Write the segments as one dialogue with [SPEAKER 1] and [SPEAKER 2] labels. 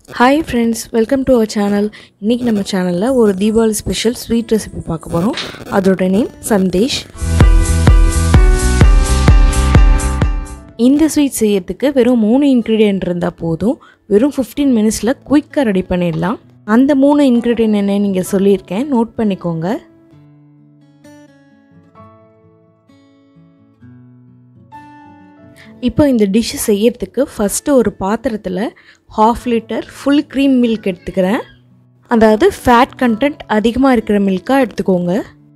[SPEAKER 1] hi friends welcome to our channel இன்றைக்கி நம்ம சேனலில் ஒரு தீபாவளி ஸ்பெஷல் ஸ்வீட் ரெசிபி பார்க்க போகிறோம் அதோட நேம் சந்தேஷ் இந்த ஸ்வீட் செய்யறதுக்கு வெறும் மூணு இன்க்ரீடியன்ட் இருந்தால் போதும் வெறும் ஃபிஃப்டீன் மினிட்ஸில் குயிக்காக ரெடி பண்ணிடலாம் அந்த மூணு இன்க்ரீடியன்ட் என்ன நீங்கள் சொல்லியிருக்கேன் நோட் பண்ணிக்கோங்க இப்போ இந்த டிஷ் செய்யறதுக்கு ஃபஸ்ட்டு ஒரு பாத்திரத்தில் half litre full cream milk எடுத்துக்கிறேன் அதாவது ஃபேட் கண்டென்ட் அதிகமாக இருக்கிற மில்காக எடுத்துக்கோங்க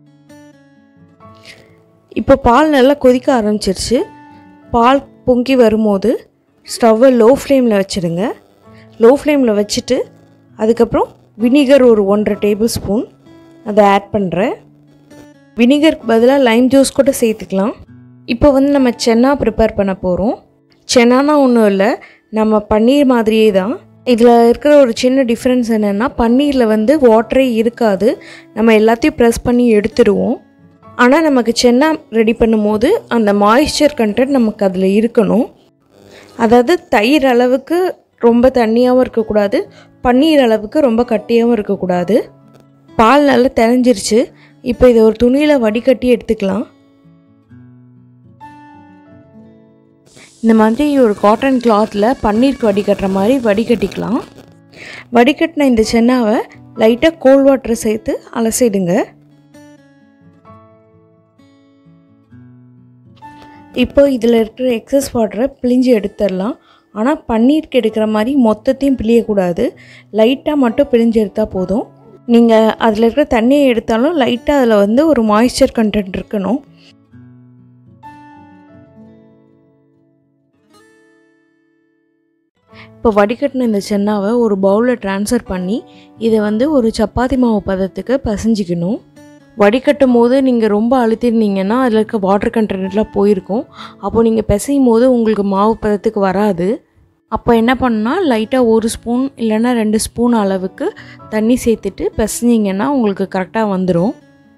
[SPEAKER 1] இப்போ பால் நல்லா கொதிக்க ஆரம்பிச்சிருச்சு பால் பொங்கி வரும்போது ஸ்டவ்வை லோ ஃப்ளேமில் வச்சுடுங்க லோ ஃப்ளேமில் வச்சுட்டு அதுக்கப்புறம் வினிகர் ஒரு ஒன்றரை டேபிள் ஸ்பூன் அதை ஆட் பண்ணுறேன் வினிகருக்கு பதிலாக லைம் ஜூஸ் கூட சேர்த்துக்கலாம் இப்போ வந்து நம்ம சென்னா ப்ரிப்பேர் பண்ண போகிறோம் சென்னானா ஒன்றும் இல்லை நம்ம பன்னீர் மாதிரியே தான் இதில் இருக்கிற ஒரு சின்ன டிஃப்ரென்ஸ் என்னென்னா பன்னீரில் வந்து வாட்டரே இருக்காது நம்ம எல்லாத்தையும் ப்ரெஸ் பண்ணி எடுத்துடுவோம் ஆனால் நமக்கு சென்னா ரெடி பண்ணும்போது அந்த மாய்ஸ்சர் கண்டென்ட் நமக்கு அதில் இருக்கணும் அதாவது தயிர் அளவுக்கு ரொம்ப தண்ணியாகவும் இருக்கக்கூடாது பன்னீர் அளவுக்கு ரொம்ப கட்டியாகவும் இருக்கக்கூடாது பால் நல்லா தெரிஞ்சிருச்சு இப்போ இதை ஒரு துணியில் வடிகட்டி எடுத்துக்கலாம் இந்த மாதிரி ஒரு காட்டன் கிளாத்தில் பன்னீருக்கு வடிகட்டுற மாதிரி வடிகட்டிக்கலாம் வடிகட்டின இந்த சென்னாவை லைட்டாக கோல்ட் வாட்டரை சேர்த்து அலசிடுங்க இப்போ இதில் இருக்கிற எக்ஸஸ் வாட்டரை பிழிஞ்சு எடுத்துடலாம் ஆனால் பன்னீருக்கு எடுக்கிற மாதிரி மொத்தத்தையும் பிழியக்கூடாது லைட்டாக மட்டும் பிழிஞ்சு எடுத்தால் போதும் நீங்கள் அதில் இருக்கிற தண்ணியை எடுத்தாலும் லைட்டாக அதில் வந்து ஒரு மாய்ஸ்சர் கண்டென்ட் இருக்கணும் இப்போ வடிகட்டின இந்த சென்னாவை ஒரு பவுலில் ட்ரான்ஸ்ஃபர் பண்ணி இதை வந்து ஒரு சப்பாத்தி மாவு பதத்துக்கு பசைஞ்சிக்கணும் வடிகட்டும் போது நீங்கள் ரொம்ப அழுத்திருந்தீங்கன்னா அதில் இருக்க வாட்டர் கண்டென்ட்லாம் போயிருக்கும் அப்போது நீங்கள் பிசையும் போது உங்களுக்கு மாவு பதத்துக்கு வராது அப்போ என்ன பண்ணால் லைட்டாக ஒரு ஸ்பூன் இல்லைன்னா ரெண்டு ஸ்பூன் அளவுக்கு தண்ணி சேர்த்துட்டு பிசைஞ்சிங்கன்னா உங்களுக்கு கரெக்டாக வந்துடும்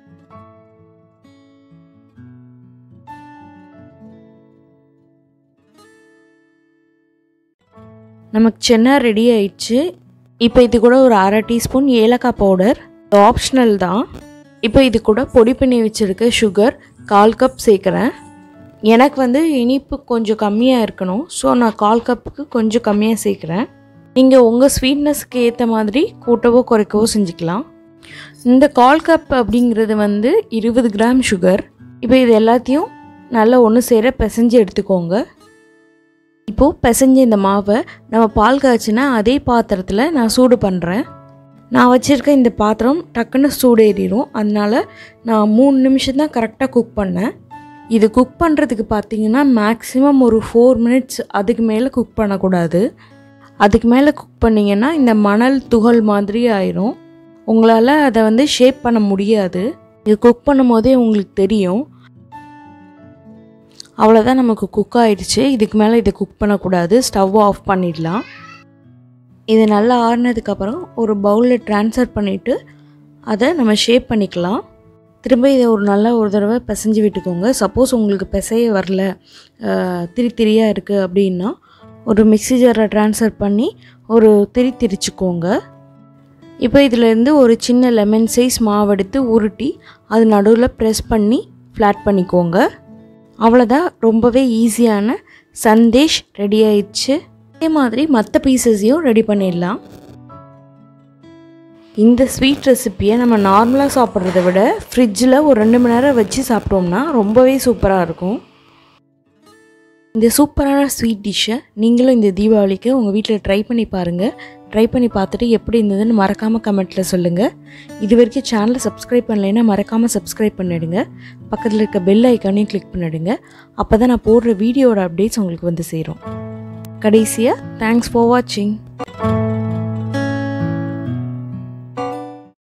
[SPEAKER 1] நமக்கு சென்னா ரெடி ஆயிடுச்சு இப்போ இது கூட ஒரு அரை டீஸ்பூன் ஏலக்காய் பவுடர் ஆப்ஷனல் தான் இப்போ இது கூட பொடி பண்ணி வச்சுருக்க சுகர் கால் கப் சேர்க்குறேன் எனக்கு வந்து இனிப்பு கொஞ்சம் கம்மியாக இருக்கணும் ஸோ நான் கால் கப்புக்கு கொஞ்சம் கம்மியாக சேர்க்குறேன் நீங்கள் உங்கள் ஸ்வீட்னஸ்க்கு ஏற்ற மாதிரி கூட்டவோ குறைக்கவோ செஞ்சுக்கலாம் இந்த கால் கப் அப்படிங்கிறது வந்து இருபது கிராம் சுகர் இப்போ இது எல்லாத்தையும் நல்லா ஒன்று சேர பிசைஞ்சு எடுத்துக்கோங்க இப்போது பிசைஞ்ச இந்த மாவை நம்ம பால் காய்ச்சினா அதே பாத்திரத்தில் நான் சூடு பண்ணுறேன் நான் வச்சுருக்க இந்த பாத்திரம் டக்குன்னு சூடேறிடும் அதனால் நான் மூணு நிமிஷம் தான் கரெக்டாக குக் பண்ணேன் இது குக் பண்ணுறதுக்கு பார்த்தீங்கன்னா மேக்ஸிமம் ஒரு ஃபோர் மினிட்ஸ் அதுக்கு மேலே குக் பண்ணக்கூடாது அதுக்கு மேலே குக் பண்ணிங்கன்னா இந்த மணல் துகள் மாதிரி ஆயிரும் உங்களால் அதை வந்து ஷேப் பண்ண முடியாது இது குக் பண்ணும் போதே உங்களுக்கு தெரியும் அவ்வளோதான் நமக்கு குக் ஆகிடுச்சு இதுக்கு மேலே இதை குக் பண்ணக்கூடாது ஸ்டவ் ஆஃப் பண்ணிடலாம் இது நல்லா ஆறுனதுக்கப்புறம் ஒரு பவுலில் ட்ரான்ஸ்ஃபர் பண்ணிவிட்டு அதை நம்ம ஷேப் பண்ணிக்கலாம் திரும்ப இதை ஒரு நல்லா ஒரு தடவை பிசைஞ்சு விட்டுக்கோங்க சப்போஸ் உங்களுக்கு பிசைய வரல திரி திரியாக இருக்குது அப்படின்னா ஒரு மிக்ஸி ஜாரை ட்ரான்ஸ்ஃபர் பண்ணி ஒரு திரி திரிச்சுக்கோங்க இப்போ இதிலேருந்து ஒரு சின்ன லெமன் சைஸ் மாவெடுத்து உருட்டி அது நடுவில் ப்ரெஸ் பண்ணி ஃப்ளாட் பண்ணிக்கோங்க அவ்வளோதான் ரொம்பவே ஈஸியான சந்தேஷ் ரெடி ஆயிடுச்சு அதே மாதிரி மற்ற பீசஸையும் ரெடி பண்ணிடலாம் இந்த ஸ்வீட் ரெசிப்பியை நம்ம நார்மலாக சாப்பிட்றத விட ஃப்ரிட்ஜில் ஒரு ரெண்டு மணி நேரம் வச்சு சாப்பிட்டோம்னா ரொம்பவே சூப்பராக இருக்கும் இந்த சூப்பரான ஸ்வீட் டிஷ்ஷை நீங்களும் இந்த தீபாவளிக்கு உங்கள் வீட்டில் ட்ரை பண்ணி பாருங்கள் ட்ரை பண்ணி பார்த்துட்டு எப்படி இருந்ததுன்னு மறக்காமல் கமெண்ட்டில் சொல்லுங்கள் இது வரைக்கும் சேனலை சப்ஸ்கிரைப் பண்ணலைன்னா மறக்காமல் சப்ஸ்கிரைப் பண்ணிவிடுங்க பக்கத்தில் இருக்க பெல் ஐக்கானையும் கிளிக் பண்ணிவிடுங்க அப்போ தான் நான் போடுற வீடியோட அப்டேட்ஸ் உங்களுக்கு வந்து சேரும் கடைசியாக தேங்க்ஸ் ஃபார் வாட்சிங்